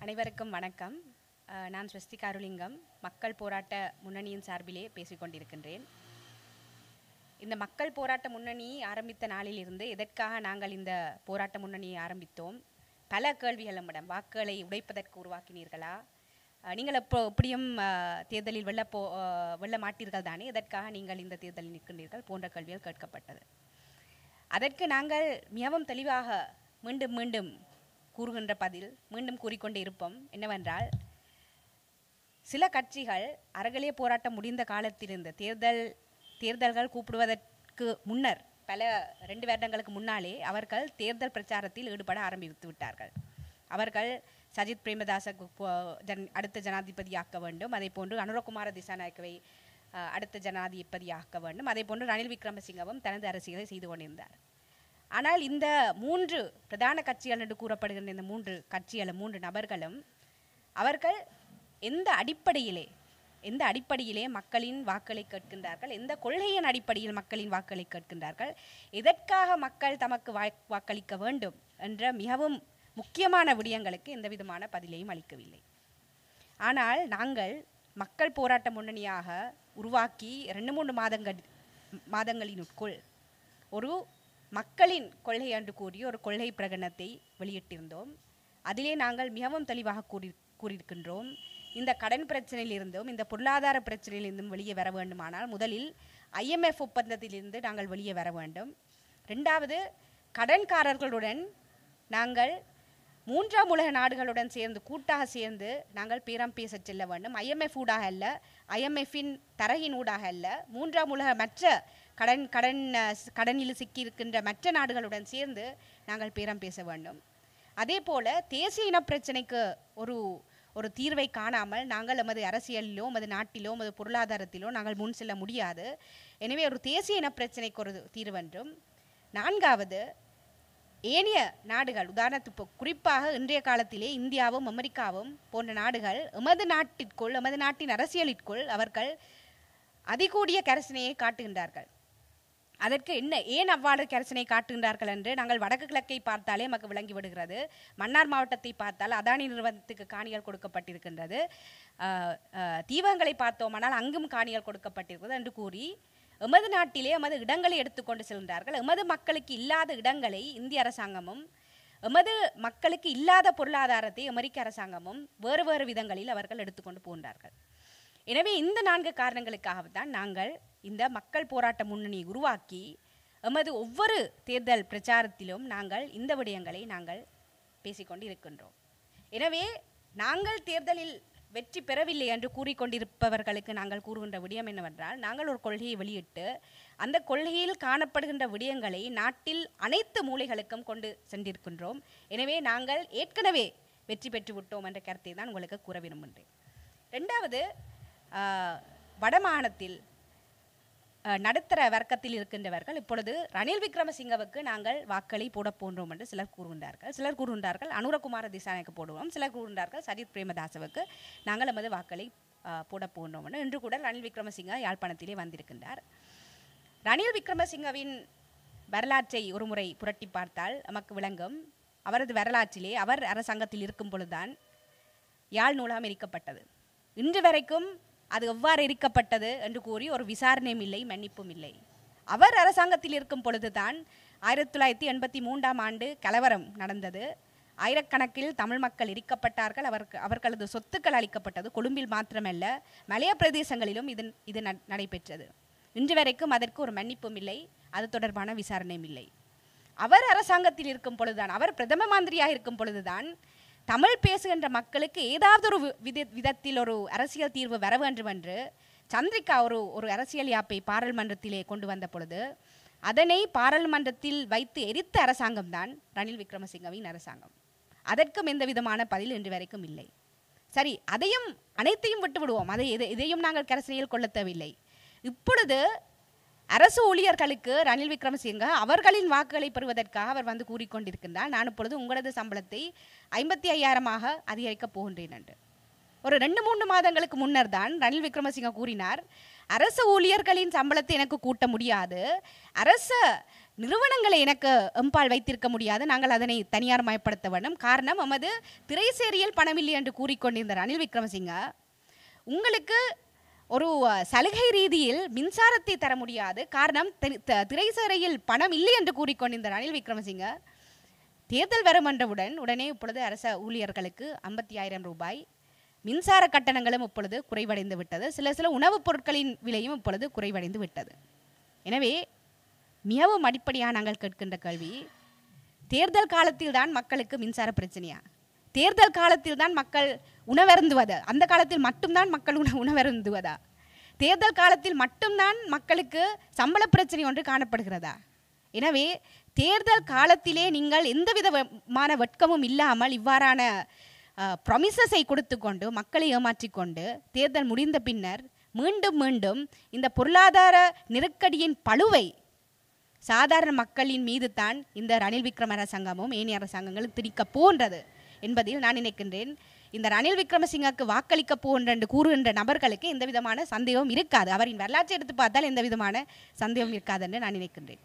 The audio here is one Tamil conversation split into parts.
அனைவருக்கும் வணக்கம் அஹ், நான் ஸ்வஸ்தி காருலிங்கம் மக்கள் போராட்ட முன்னணியின் சார்பிலே பேசிக் கொண்டிருக்கின்றேன் இந்த மக்கள் போராட்ட முன்னணி ஆரம்பித்த நாளிலிருந்து எதற்காக நாங்கள் இந்த போராட்ட முன்னணியை ஆரம்பித்தோம் பல கேள்விகள் நம்மிடம் வாக்குகளை உடைப்பதற்கு உருவாக்கினீர்களா அஹ், நீங்கள் இப்போ எப்படியும் அஹ், தேர்தலில் வெல்ல போ அஹ், வெல்ல மாட்டீர்கள் தானே எதற்காக நீங்கள் இந்த தேர்தலில் நிற்கின்றீர்கள் போன்ற கேள்விகள் கேட்கப்பட்டது அதற்கு நாங்கள் மிகவும் தெளிவாக மீண்டும் மீண்டும் கூறுகின்ற பதில் மீண்டும் கூறிக்கொண்டே இருப்போம் என்னவென்றால் சில கட்சிகள் அறகலைய போராட்டம் முடிந்த காலத்திலிருந்து தேர்தல் தேர்தல்கள் கூப்பிடுவதற்கு முன்னர் பல ரெண்டு வருடங்களுக்கு முன்னாலே அவர்கள் தேர்தல் பிரச்சாரத்தில் ஈடுபட ஆரம்பித்து விட்டார்கள் அவர்கள் சஜித் பிரேமதாச ஜன் அடுத்த ஜனாதிபதியாக்க வேண்டும் அதே போன்று அனுரகுமார திசாநாயக்கவை அஹ், அடுத்த ஜனாதிபதியாக்க வேண்டும் அதே போன்று ரணில் விக்ரமசிங்கவும் தனது அரசியலை செய்து கொண்டிருந்தார் ஆனால் இந்த மூன்று பிரதான கட்சிகள் என்று கூறப்படுகின்ற இந்த மூன்று கட்சிகளும் மூன்று நபர்களும் அவர்கள் எந்த அடிப்படையிலே எந்த அடிப்படையிலே மக்களின் வாக்களை கேட்கின்றார்கள் எந்த கொள்கையின் அடிப்படையில் மக்களின் வாக்களை கேட்கின்றார்கள் எதற்காக மக்கள் தமக்கு வாய்- வாக்களிக்க வேண்டும் என்ற மிகவும் முக்கியமான விடயங்களுக்கு எந்த விதமான பதிலையும் அளிக்கவில்லை ஆனால் நாங்கள் மக்கள் போராட்ட முன்னணியாக உருவாக்கி ரெண்டு மூன்று மாதங்கள் மாதங்களினுக்குள் ஒரு மக்களின் கொள்கை என்று கூறி ஒரு கொள்கை பிரகடனத்தை வெளியிட்டிருந்தோம் அதிலே நாங்கள் மிகவும் தெளிவாக கூறி கூறியிருக்கின்றோம் இந்த கடன் பிரச்சனையிலிருந்தும் இந்த பொருளாதார பிரச்சனையிலிருந்தும் வெளியே வர வேண்டுமானால் முதலில் ஐஎம்எஃப் ஒப்பந்தத்திலிருந்து நாங்கள் வெளியே வர வேண்டும் ரெண்டாவது கடன்காரர்களுடன் நாங்கள் மூன்றாம் உலக நாடுகளுடன் சேர்ந்து கூட்டாக சேர்ந்து நாங்கள் பேரம் பேச செல்ல வேண்டும் ஐஎம்எஃப் ஊடாக அல்ல ஐஎம்எஃப்பின் தரகின் ஊடாக அல்ல மூன்றாம் உலக மற்ற கடன் கடன் அஹ், ஸ்- கடனில் சிக்கியிருக்கின்ற மற்ற நாடுகளுடன் சேர்ந்து நாங்கள் பேரம் பேச வேண்டும் அதே போல தேசிய இன பிரச்சனைக்கு ஒரு ஒரு தீர்வை காணாமல் நாங்கள் எமது அரசியலிலோ எமது நாட்டிலோ எமது பொருளாதாரத்திலோ நாங்கள் முன் செல்ல முடியாது எனவே ஒரு தேசிய இன பிரச்சனைக்கு ஒரு தீர்வென்றும் நான்காவது ஏனைய நாடுகள் உதாரணத்துக்கு இப்போ குறிப்பாக இன்றைய காலத்திலே இந்தியாவும் அமெரிக்காவும் போன்ற நாடுகள் எமது நாட்டிற்குள் எமது நாட்டின் அரசியலிற்குள் அவர்கள் அதிகூடிய கரசனையை காட்டுகின்றார்கள் அதற்கு என்ன ஏன் அவ்வாறு கரசனை காட்டுகின்றார்கள் என்று நாங்கள் வடக்கு கிழக்கை பார்த்தாலே நமக்கு விளங்கி விடுகிறது மன்னார் மாவட்டத்தை பார்த்தால் அதானி நிறுவனத்துக்கு காணிகள் கொடுக்கப்பட்டிருக்கின்றது ஆஹ், ஆஹ், தீவகங்களை பார்த்தோமானால் அங்கும் காணிகள் கொடுக்கப்பட்டிருக்கிறது என்று கூறி எமது நாட்டிலே எமது இடங்களை எடுத்துக்கொண்டு செல்கின்றார்கள் எமது மக்களுக்கு இல்லாத இடங்களை இந்திய அரசாங்கமும் எமது மக்களுக்கு இல்லாத பொருளாதாரத்தை அமெரிக்க அரசாங்கமும் வேறு வேறு விதங்களில் அவர்கள் எடுத்துக்கொண்டு போகின்றார்கள் எனவே இந்த நான்கு காரணங்களுக்காகத்தான் நாங்கள் இந்த மக்கள் போராட்ட முன்னணியை உருவாக்கி எமது ஒவ்வொரு தேர்தல் பிரச்சாரத்திலும் நாங்கள் இந்த விடயங்களை நாங்கள் பேசிக்கொண்டு இருக்கின்றோம் எனவே நாங்கள் தேர்தலில் வெற்றி பெறவில்லை என்று கூறிக்கொண்டிருப்பவர்களுக்கு நாங்கள் கூறுகின்ற விடயம் என்னவென்றால் நாங்கள் ஒரு கொள்கையை வெளியிட்டு அந்த கொள்கையில் காணப்படுகின்ற விடயங்களை நாட்டில் அனைத்து மூலைகளுக்கும் கொண்டு சென்றிருக்கின்றோம் எனவே நாங்கள் ஏற்கனவே வெற்றி பெற்று விட்டோம் என்ற கருத்தை தான் உங்களுக்கு கூற விரும்புகின்றேன் ரெண்டாவது ஆஹ், வடமாகாணத்தில் ஆஹ், நடுத்தர வர்க்கத்தில் இருக்கின்றவர்கள் இப்பொழுது ரணில் விக்ரமசிங்கவுக்கு நாங்கள் வாக்களை போட போன்றோம் என்று சிலர் கூறுகின்றார்கள் சிலர் கூறுகின்றார்கள் அனுரகுமார திசானைக்கு போடுவோம் சிலர் கூறுகின்றார்கள் சஜித் பிரேமதாசவுக்கு நாங்கள் நமது வாக்களை ஆஹ், போட போன்றோம் என்று இன்று கூட ரணில் விக்ரமசிங்க யாழ்ப்பாணத்திலே வந்திருக்கின்றார் ரணில் விக்ரமசிங்கவின் வரலாற்றை ஒருமுறை புரட்டி பார்த்தால் நமக்கு விளங்கும் அவரது வரலாற்றிலே அவர் அரசாங்கத்தில் இருக்கும் பொழுதுதான் யாழ் நூலகம் எரிக்கப்பட்டது இன்று வரைக்கும் அது எவ்வாறு எரிக்கப்பட்டது என்று கூறி ஒரு விசாரணையும் இல்லை மன்னிப்பும் இல்லை அவர் அரசாங்கத்தில் இருக்கும் பொழுதுதான் ஆயிரத்தி தொள்ளாயிரத்தி எண்பத்தி மூன்றாம் ஆண்டு கலவரம் நடந்தது ஆயிரக்கணக்கில் தமிழ் மக்கள் எரிக்கப்பட்டார்கள் அவருக்கு அவர்களது சொத்துக்கள் அளிக்கப்பட்டது கொழும்பில் மாத்திரமல்ல மலைய பிரதேசங்களிலும் இது இது ந- நடைபெற்றது இன்று வரைக்கும் அதற்கு ஒரு மன்னிப்பும் இல்லை அது தொடர்பான விசாரணையும் இல்லை அவர் அரசாங்கத்தில் இருக்கும் பொழுதுதான் அவர் பிரதம மந்திரியாக இருக்கும் பொழுதுதான் தமிழ் பேசுகின்ற மக்களுக்கு ஏதாவது ஒரு வி- வித விதத்தில் ஒரு அரசியல் தீர்வு வர வேண்டும் என்று சந்திரிகா ஒரு ஒரு அரசியல் யாப்பை பாராளுமன்றத்திலே கொண்டு வந்த பொழுது அதனை பாராளுமன்றத்தில் வைத்து எரித்த அரசாங்கம்தான் ரணில் விக்ரமசிங்கவின் அரசாங்கம் அதற்கும் எந்த விதமான பதில் இன்று வரைக்கும் இல்லை சரி அதையும் அனைத்தையும் விட்டு விடுவோம் அதை இதை- இதையும் நாங்கள் கரசனையில் கொள்ள தேவையில்லை இப்பொழுது அரசு ஊழியர்களுக்கு ரணில் விக்ரமசிங்க அவர்களின் வாக்குகளை பெறுவதற்காக அவர் வந்து கூறிக்கொண்டிருக்கின்றார் நான் இப்பொழுது உங்களது சம்பளத்தை ஐம்பத்தி ஐயாயிரமாக அதிகரிக்கப் போகின்றேன் என்று ஒரு ரெண்டு மூன்று மாதங்களுக்கு முன்னர் தான் ரணில் விக்ரமசிங்க கூறினார் அரசு ஊழியர்களின் சம்பளத்தை எனக்கு கூட்ட முடியாது அரச நிறுவனங்களை எனக்கு எம்பால் வைத்திருக்க முடியாது நாங்கள் அதனை தனியார் மயப்படுத்த வேண்டும் காரணம் நமது திரைசேரியில் பணமில்லை என்று கூறிக்கொண்டிருந்த ரணில் விக்ரமசிங்க உங்களுக்கு ஒரு அஹ், சலுகை ரீதியில் மின்சாரத்தை தர முடியாது காரணம் திரை- த- திரைசேரியில் பணம் இல்லை என்று கூறிக்கொண்டிருந்த ரணில் விக்ரமசிங்க தேர்தல் வரும் என்றவுடன் உடனே இப்பொழுது அரச ஊழியர்களுக்கு ஐம்பத்தி ஆயிரம் ரூபாய் மின்சார கட்டணங்களும் இப்பொழுது குறைவடைந்து விட்டது சில சில உணவுப் பொருட்களின் விலையும் இப்பொழுது குறைவடைந்து விட்டது எனவே மிகவும் அடிப்படையாக நாங்கள் கேட்கின்ற கேள்வி தேர்தல் காலத்தில் தான் மக்களுக்கு மின்சார பிரச்சனையா தேர்தல் காலத்தில் தான் மக்கள் உணவருந்துவதா அந்த காலத்தில் மட்டும்தான் மக்கள் உண உணவருந்துவதா தேர்தல் காலத்தில் மட்டும்தான் மக்களுக்கு சம்பள பிரச்சனை ஒன்று காணப்படுகிறதா எனவே தேர்தல் காலத்திலே நீங்கள் எந்த விதமான வெட்கமும் இல்லாமல் இவ்வாறான ப்ரொமிசஸை கொடுத்து கொண்டு மக்களை ஏமாற்றிக் கொண்டு தேர்தல் முடிந்த பின்னர் மீண்டும் மீண்டும் இந்த பொருளாதார நெருக்கடியின் பழுவை சாதாரண மக்களின் மீது தான் இந்த ரணில் விக்ரம அரசாங்கமும் ஏனைய அரசாங்கங்களும் திணிக்க போன்றது என்பதில் நான் நினைக்கின்றேன் இந்த ரணில் விக்ரமசிங்கக்கு வாக்களிக்க போகின்ற என்று கூறுகின்ற நபர்களுக்கு எந்த விதமான சந்தேகமும் இருக்காது அவரின் வரலாற்றை எடுத்து பார்த்தால் எந்த விதமான சந்தேகம் இருக்காது என்று நான் நினைக்கின்றேன்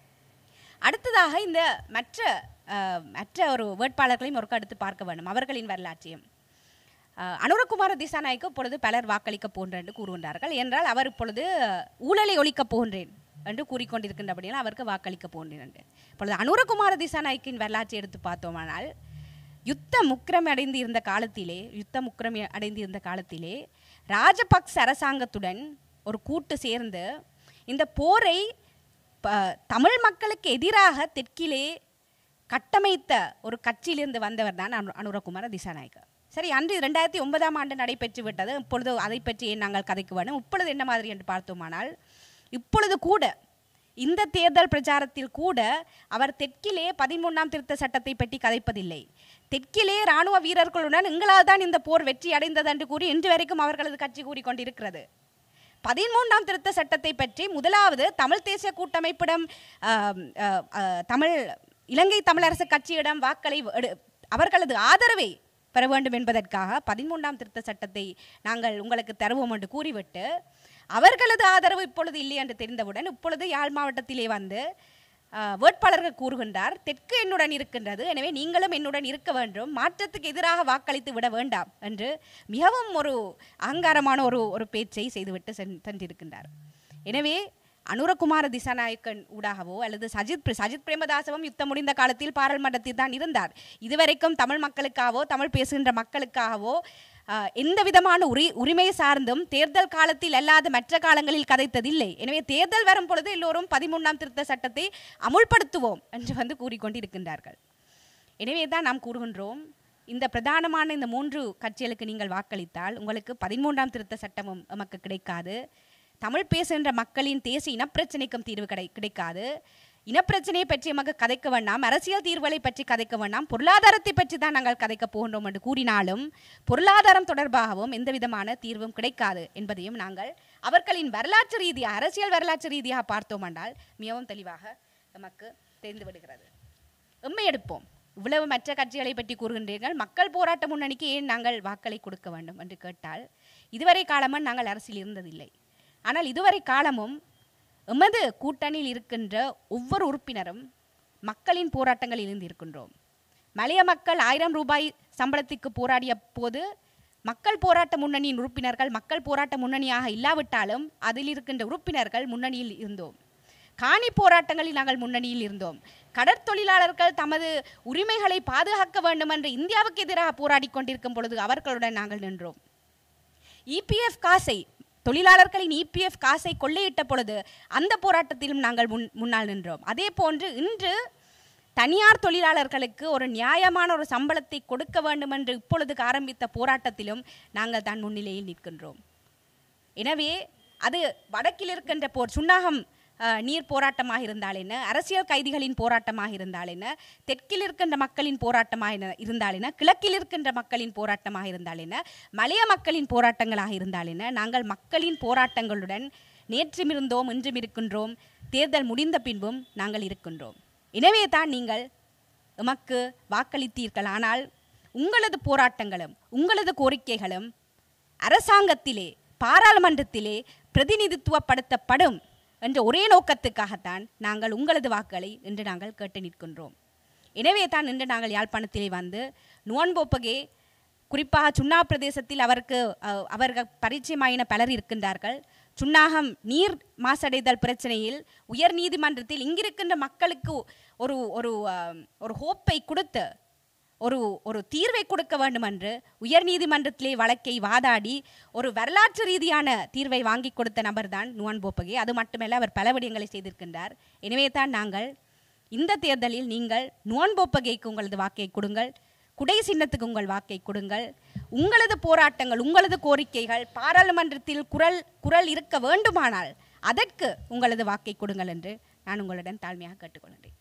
அடுத்ததாக இந்த மற்ற அஹ், மற்ற ஒரு வேட்பாளர்களையும் ஒருக்க அடுத்து பார்க்க வேண்டும் அவர்களின் வரலாற்றையும் அஹ், அனுரகுமார திசாநாயக்கு இப்பொழுது பலர் வாக்களிக்க போன்றேன் என்று கூறுகின்றார்கள் என்றால் அவர் இப்பொழுது ஊழலை ஒழிக்கப் போகின்றேன் என்று கூறிக்கொண்டிருக்கின்றபடியால் அவருக்கு வாக்களிக்க போன்றேன் என்று இப்பொழுது அனுரகுமார திசாநாயக்கின் வரலாற்றை எடுத்து பார்த்தோமானால் யுத்த முக்கிரம் அடைந்து இருந்த காலத்திலே யுத்த முக்கிரம் அடைந்து இருந்த காலத்திலே ராஜபக்ச அரசாங்கத்துடன் ஒரு கூட்டு சேர்ந்து இந்த போரை ப- தமிழ் மக்களுக்கு எதிராக தெற்கிலே கட்டமைத்த ஒரு கட்சியிலிருந்து வந்தவர் தான் அனு அனுரகுமார திசாநாயக்கர் சரி அன்று ரெண்டாயிரத்தி ஒன்பதாம் ஆண்டு நடைபெற்று விட்டது இப்பொழுது அதை பற்றி ஏன் நாங்கள் கதைக்க வேண்டும் இப்பொழுது என்ன மாதிரி என்று பார்த்தோமானால் இப்பொழுது கூட இந்த தேர்தல் பிரச்சாரத்தில் கூட அவர் தெற்கிலே பதிமூன்றாம் திருத்த சட்டத்தை பற்றி கதைப்பதில்லை தெற்கிலே ராணுவ வீரர்களுடன் எங்களால் தான் இந்த போர் வெற்றி அடைந்தது என்று கூறி இன்று வரைக்கும் அவர்களது கட்சி கூறிக்கொண்டிருக்கிறது பதிமூன்றாம் திருத்த சட்டத்தை பற்றி முதலாவது தமிழ் தேசிய கூட்டமைப்பிடம் ஆம், ஆ, ஆ, தமிழ் இலங்கை தமிழரசு கட்சியிடம் வாக்களை எடு- அவர்களது ஆதரவை பெற வேண்டும் என்பதற்காக பதிமூன்றாம் திருத்த சட்டத்தை நாங்கள் உங்களுக்கு தருவோம் என்று கூறிவிட்டு அவர்களது ஆதரவு இப்பொழுது இல்லை என்று தெரிந்தவுடன் இப்பொழுது யாழ் மாவட்டத்திலே வந்து ஆ, வேட்பாளர்கள் கூறுகின்றார் தெற்கு என்னுடன் இருக்கின்றது எனவே நீங்களும் என்னுடன் இருக்க வேண்டும் மாற்றத்துக்கு எதிராக வாக்களித்து விட வேண்டாம் என்று மிகவும் ஒரு அகங்காரமான ஒரு ஒரு பேச்சை செய்துவிட்டு சென் சென்றிருக்கின்றார் எனவே அனுரகுமார திசாநாயக்கன் ஊடாகவோ அல்லது சஜித் பிர- சஜித் பிரேமதாசவும் யுத்தம் முடிந்த காலத்தில் பாராளுமன்றத்தில் தான் இருந்தார் இதுவரைக்கும் தமிழ் மக்களுக்காகவோ தமிழ் பேசுகின்ற மக்களுக்காகவோ ஆஹ், எந்த விதமான உரி உரிமை சார்ந்தும் தேர்தல் காலத்தில் அல்லாத மற்ற காலங்களில் கதைத்ததில்லை எனவே தேர்தல் வரும் பொழுது எல்லோரும் பதிமூன்றாம் திருத்த சட்டத்தை அமுல்படுத்துவோம் என்று வந்து கூறிக்கொண்டிருக்கின்றார்கள் எனவே தான் நாம் கூறுகின்றோம் இந்த பிரதானமான இந்த மூன்று கட்சிகளுக்கு நீங்கள் வாக்களித்தால் உங்களுக்கு பதிமூன்றாம் திருத்த சட்டமும் நமக்கு கிடைக்காது தமிழ் பேசுகின்ற மக்களின் தேசிய இனப்பிரச்சனைக்கும் தீர்வு கிடை கிடைக்காது இனப்பிரச்சனையை பற்றி நமக்கு கதைக்க வேண்டாம் அரசியல் தீர்வுகளை பற்றி கதைக்க வேண்டாம் பொருளாதாரத்தை பற்றி தான் நாங்கள் கதைக்க போகின்றோம் என்று கூறினாலும் பொருளாதாரம் தொடர்பாகவும் எந்த விதமான தீர்வும் கிடைக்காது என்பதையும் நாங்கள் அவர்களின் வரலாற்று ரீதியாக அரசியல் வரலாற்று ரீதியாக பார்த்தோம் என்றால் மிகவும் தெளிவாக நமக்கு தெரிந்து விடுகிறது எம்மை எடுப்போம் இவ்வளவு மற்ற கட்சிகளை பற்றி கூறுகின்றீர்கள் மக்கள் போராட்ட முன்னணிக்கு ஏன் நாங்கள் வாக்களை கொடுக்க வேண்டும் என்று கேட்டால் இதுவரை காலமும் நாங்கள் அரசியல் இருந்ததில்லை ஆனால் இதுவரை காலமும் எமது கூட்டணியில் இருக்கின்ற ஒவ்வொரு உறுப்பினரும் மக்களின் போராட்டங்களில் இருந்து இருக்கின்றோம் மலைய மக்கள் ஆயிரம் ரூபாய் சம்பளத்திற்கு போராடிய போது மக்கள் போராட்ட முன்னணியின் உறுப்பினர்கள் மக்கள் போராட்ட முன்னணியாக இல்லாவிட்டாலும் அதில் இருக்கின்ற உறுப்பினர்கள் முன்னணியில் இருந்தோம் காணி போராட்டங்களில் நாங்கள் முன்னணியில் இருந்தோம் கடற்தொழிலாளர்கள் தமது உரிமைகளை பாதுகாக்க வேண்டும் என்று இந்தியாவுக்கு எதிராக போராடி கொண்டிருக்கும் பொழுது அவர்களுடன் நாங்கள் நின்றோம் இபிஎஃப் காசை தொழிலாளர்களின் இபிஎஃப் காசை கொள்ளையிட்ட பொழுது அந்த போராட்டத்திலும் நாங்கள் முன் முன்னால் நின்றோம் அதே போன்று இன்று தனியார் தொழிலாளர்களுக்கு ஒரு நியாயமான ஒரு சம்பளத்தை கொடுக்க வேண்டும் என்று இப்பொழுதுக்கு ஆரம்பித்த போராட்டத்திலும் நாங்கள் தான் முன்னிலையில் நிற்கின்றோம் எனவே அது வடக்கில் இருக்கின்ற போர் சுன்னாகம் அஹ், நீர் போராட்டமாக இருந்தால் என்ன அரசியல் கைதிகளின் போராட்டமாக இருந்தால் என்ன தெற்கில் இருக்கின்ற மக்களின் போராட்டமாக இரு- இருந்தால் என்ன கிழக்கில் இருக்கின்ற மக்களின் போராட்டமாக இருந்தால் என்ன மலைய மக்களின் போராட்டங்களாக இருந்தால் என்ன நாங்கள் மக்களின் போராட்டங்களுடன் நேற்றும் இருந்தோம் இன்றும் இருக்கின்றோம் தேர்தல் முடிந்த பின்பும் நாங்கள் இருக்கின்றோம் எனவே தான் நீங்கள் எமக்கு வாக்களித்தீர்கள் ஆனால் உங்களது போராட்டங்களும் உங்களது கோரிக்கைகளும் அரசாங்கத்திலே பாராளுமன்றத்திலே பிரதிநிதித்துவப்படுத்தப்படும் என்ற ஒரே நோக்கத்துக்காகத்தான் நாங்கள் உங்களது வாக்குகளை இன்று நாங்கள் கேட்டு நிற்கின்றோம் எனவே தான் இன்று நாங்கள் யாழ்ப்பாணத்திலே வந்து நுவன்போப்பகே குறிப்பாக சுண்ணா பிரதேசத்தில் அவருக்கு அஹ், அவர்கள் பரிச்சயமாயின பலர் இருக்கின்றார்கள் சுண்ணாகம் நீர் மாசடைதல் பிரச்சனையில் உயர் நீதிமன்றத்தில் இங்கிருக்கின்ற மக்களுக்கு ஒரு ஒரு அஹ், ஒரு ஹோப்பை கொடுத்து ஒரு ஒரு தீர்வை கொடுக்க வேண்டும் என்று உயர் நீதிமன்றத்திலே வழக்கை வாதாடி ஒரு வரலாற்று ரீதியான தீர்வை வாங்கி கொடுத்த நபர்தான் நுவன் போப்பகே அது மட்டுமல்ல அவர் பல விடயங்களை செய்திருக்கின்றார் எனவே தான் நாங்கள் இந்த தேர்தலில் நீங்கள் நுவன் போப்பகைக்கு உங்களது வாக்கை கொடுங்கள் குடை சின்னத்துக்கு உங்கள் வாக்கை கொடுங்கள் உங்களது போராட்டங்கள் உங்களது கோரிக்கைகள் பாராளுமன்றத்தில் குரல் குரல் இருக்க வேண்டுமானால் அதற்கு உங்களது வாக்கை கொடுங்கள் என்று நான் உங்களிடம் தாழ்மையாக கேட்டுக்கொள்கிறேன்